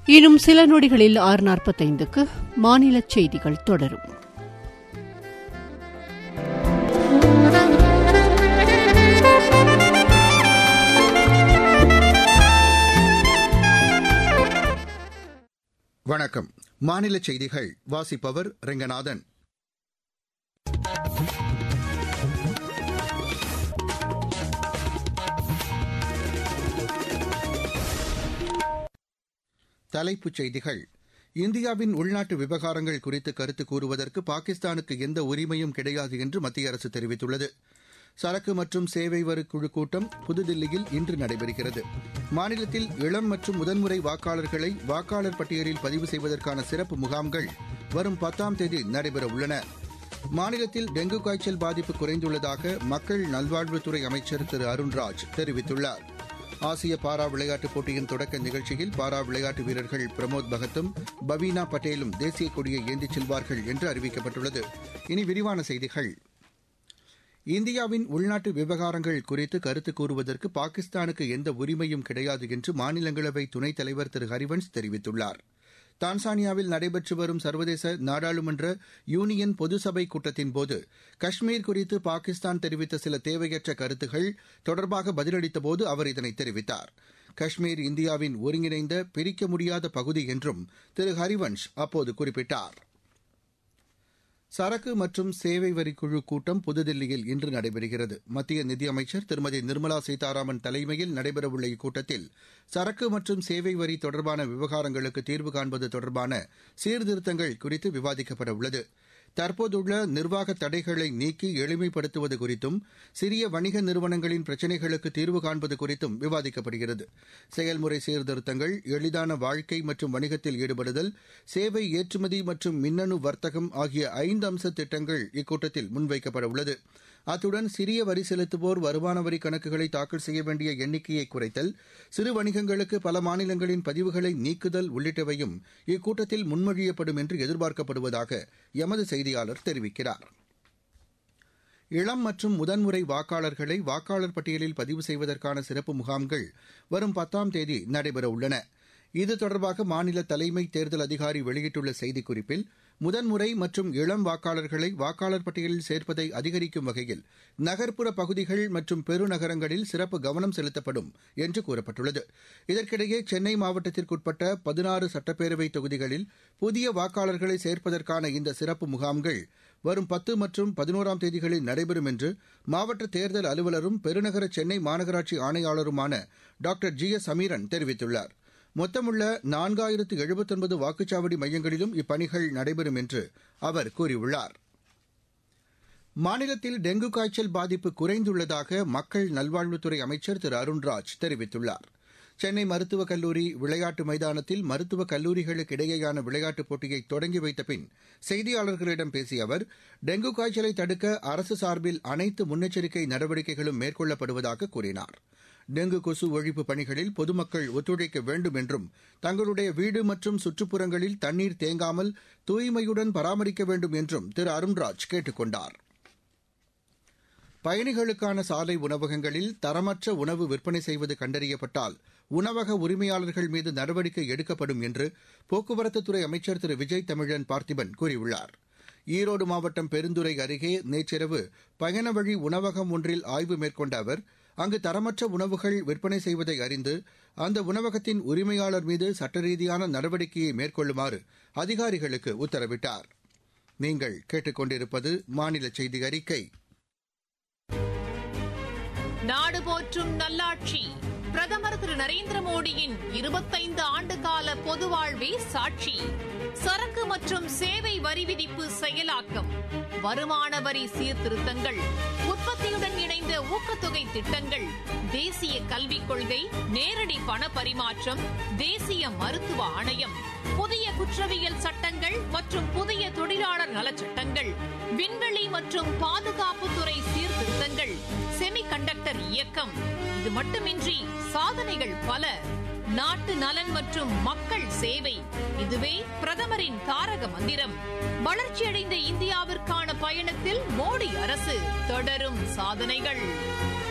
இன்னும் சில நொடிகளில் ஆறு நாற்பத்தைந்துக்கு மாநில செய்திகள் தொடரும் வணக்கம் மாநில செய்திகள் வாசிப்பவர் ரெங்கநாதன் தலைப்புச் செய்திகள் இந்தியாவின் உள்நாட்டு விவகாரங்கள் குறித்து கருத்து கூறுவதற்கு பாகிஸ்தானுக்கு எந்த உரிமையும் கிடையாது என்று மத்திய அரசு தெரிவித்துள்ளது சரக்கு மற்றும் சேவை வரி குழு கூட்டம் புதுதில்லியில் இன்று நடைபெறுகிறது மாநிலத்தில் இளம் மற்றும் முதன்முறை வாக்காளர்களை வாக்காளர் பட்டியலில் பதிவு செய்வதற்கான சிறப்பு முகாம்கள் வரும் பத்தாம் தேதி நடைபெற உள்ளன மாநிலத்தில் டெங்கு காய்ச்சல் பாதிப்பு குறைந்துள்ளதாக மக்கள் நல்வாழ்வுத்துறை அமைச்சர் திரு அருண்ராஜ் தெரிவித்துள்ளார் ஆசிய பாரா விளையாட்டுப் போட்டியின் தொடக்க நிகழ்ச்சியில் பாரா விளையாட்டு வீரர்கள் பிரமோத் பகத்தும் பவீனா பட்டேலும் தேசிய கொடியை ஏந்திச் செல்வார்கள் என்று அறிவிக்கப்பட்டுள்ளது இனி விரிவான செய்திகள் இந்தியாவின் உள்நாட்டு விவகாரங்கள் குறித்து கருத்து கூறுவதற்கு பாகிஸ்தானுக்கு எந்த உரிமையும் கிடையாது என்று மாநிலங்களவை துணைத் தலைவர் திரு ஹரிவன்ஸ் தெரிவித்துள்ளார் தான்சானியாவில் நடைபெற்று வரும் சர்வதேச நாடாளுமன்ற யூனியன் பொதுசபை கூட்டத்தின்போது காஷ்மீர் குறித்து பாகிஸ்தான் தெரிவித்த சில தேவையற்ற கருத்துகள் தொடர்பாக பதிலளித்தபோது அவர் இதனை தெரிவித்தார் காஷ்மீர் இந்தியாவின் ஒருங்கிணைந்த பிரிக்க முடியாத பகுதி என்றும் திரு ஹரிவன்ஷ் அப்போது குறிப்பிட்டார் சரக்கு மற்றும் சேவை வரி குழு கூட்டம் புதுதில்லியில் இன்று நடைபெறுகிறது மத்திய நிதியமைச்சர் திருமதி நிர்மலா சீதாராமன் தலைமையில் நடைபெறவுள்ள இக்கூட்டத்தில் சரக்கு மற்றும் சேவை வரி தொடர்பான விவகாரங்களுக்கு தீர்வு காண்பது தொடர்பான சீர்திருத்தங்கள் குறித்து விவாதிக்கப்பட உள்ளது தற்போதுள்ள நிர்வாக தடைகளை நீக்கி எளிமைப்படுத்துவது குறித்தும் சிறிய வணிக நிறுவனங்களின் பிரச்சினைகளுக்கு தீர்வு காண்பது குறித்தும் விவாதிக்கப்படுகிறது செயல்முறை சீர்திருத்தங்கள் எளிதான வாழ்க்கை மற்றும் வணிகத்தில் ஈடுபடுதல் சேவை ஏற்றுமதி மற்றும் மின்னணு வர்த்தகம் ஆகிய ஐந்து அம்ச திட்டங்கள் இக்கூட்டத்தில் முன்வைக்கப்பட உள்ளது அத்துடன் சிறிய வரி செலுத்துவோர் வருமான வரி கணக்குகளை தாக்கல் செய்ய வேண்டிய எண்ணிக்கையை குறைத்தல் சிறு வணிகங்களுக்கு பல மாநிலங்களின் பதிவுகளை நீக்குதல் உள்ளிட்டவையும் இக்கூட்டத்தில் முன்மொழியப்படும் என்று எதிர்பார்க்கப்படுவதாக எமது செய்தியாளர் தெரிவிக்கிறார் இளம் மற்றும் முதன்முறை வாக்காளர்களை வாக்காளர் பட்டியலில் பதிவு செய்வதற்கான சிறப்பு முகாம்கள் வரும் பத்தாம் தேதி நடைபெற உள்ளன இது தொடர்பாக மாநில தலைமை தேர்தல் அதிகாரி வெளியிட்டுள்ள செய்திக்குறிப்பில் முதன்முறை மற்றும் இளம் வாக்காளர்களை வாக்காளர் பட்டியலில் சேர்ப்பதை அதிகரிக்கும் வகையில் நகர்ப்புற பகுதிகள் மற்றும் பெருநகரங்களில் சிறப்பு கவனம் செலுத்தப்படும் என்று கூறப்பட்டுள்ளது இதற்கிடையே சென்னை மாவட்டத்திற்குட்பட்ட பதினாறு சட்டப்பேரவை தொகுதிகளில் புதிய வாக்காளர்களை சேர்ப்பதற்கான இந்த சிறப்பு முகாம்கள் வரும் பத்து மற்றும் பதினோராம் தேதிகளில் நடைபெறும் என்று மாவட்ட தேர்தல் அலுவலரும் பெருநகர சென்னை மாநகராட்சி ஆணையாளருமான டாக்டர் ஜி எஸ் சமீரன் தெரிவித்துள்ளார் மொத்தமுள்ள நான்காயிரத்து எழுபத்தொன்பது வாக்குச்சாவடி மையங்களிலும் இப்பணிகள் நடைபெறும் என்று அவர் கூறியுள்ளார் மாநிலத்தில் டெங்கு காய்ச்சல் பாதிப்பு குறைந்துள்ளதாக மக்கள் நல்வாழ்வுத்துறை அமைச்சர் திரு அருண்ராஜ் தெரிவித்துள்ளார் சென்னை மருத்துவக் கல்லூரி விளையாட்டு மைதானத்தில் மருத்துவக் கல்லூரிகளுக்கு இடையேயான விளையாட்டுப் போட்டியை தொடங்கி வைத்த பின் செய்தியாளர்களிடம் பேசிய அவர் டெங்கு காய்ச்சலை தடுக்க அரசு சார்பில் அனைத்து முன்னெச்சரிக்கை நடவடிக்கைகளும் மேற்கொள்ளப்படுவதாக கூறினார் டெங்கு கொசு ஒழிப்பு பணிகளில் பொதுமக்கள் ஒத்துழைக்க வேண்டும் என்றும் தங்களுடைய வீடு மற்றும் சுற்றுப்புறங்களில் தண்ணீர் தேங்காமல் தூய்மையுடன் பராமரிக்க வேண்டும் என்றும் திரு அருண்ராஜ் கேட்டுக் கொண்டார் பயணிகளுக்கான சாலை உணவகங்களில் தரமற்ற உணவு விற்பனை செய்வது கண்டறியப்பட்டால் உணவக உரிமையாளர்கள் மீது நடவடிக்கை எடுக்கப்படும் என்று போக்குவரத்துத்துறை அமைச்சர் திரு விஜய் தமிழன் பார்த்திபன் கூறியுள்ளார் ஈரோடு மாவட்டம் பெருந்துறை அருகே நேற்றிரவு பயண வழி உணவகம் ஒன்றில் ஆய்வு மேற்கொண்ட அவர் அங்கு தரமற்ற உணவுகள் விற்பனை செய்வதை அறிந்து அந்த உணவகத்தின் உரிமையாளர் மீது சட்ட ரீதியான நடவடிக்கையை மேற்கொள்ளுமாறு அதிகாரிகளுக்கு உத்தரவிட்டார் நீங்கள் கேட்டுக்கொண்டிருப்பது மாநில செய்தி அறிக்கை நாடு போற்றும் நல்லாட்சி பிரதமர் திரு நரேந்திர மோடியின் இருபத்தைந்து ஆண்டு கால பொது வாழ்வே சாட்சி சரக்கு மற்றும் சேவை வரி விதிப்பு செயலாக்கம் வருமான வரி சீர்திருத்தங்கள் உற்பத்தியுடன் இணைந்த ஊக்கத்தொகை திட்டங்கள் தேசிய கல்விக் கொள்கை நேரடி பண பரிமாற்றம் தேசிய மருத்துவ ஆணையம் புதிய குற்றவியல் சட்டங்கள் மற்றும் புதிய தொழிலாளர் நலச்சட்டங்கள் விண்வெளி மற்றும் பாதுகாப்புத்துறை சீர்திருத்தங்கள் செமிகண்டக்டர் இயக்கம் இது மட்டுமின்றி சாதனைகள் பல நாட்டு நலன் மற்றும் மக்கள் சேவை இதுவே பிரதமரின் தாரக மந்திரம் வளர்ச்சியடைந்த இந்தியாவிற்கான பயணத்தில் மோடி அரசு தொடரும் சாதனைகள்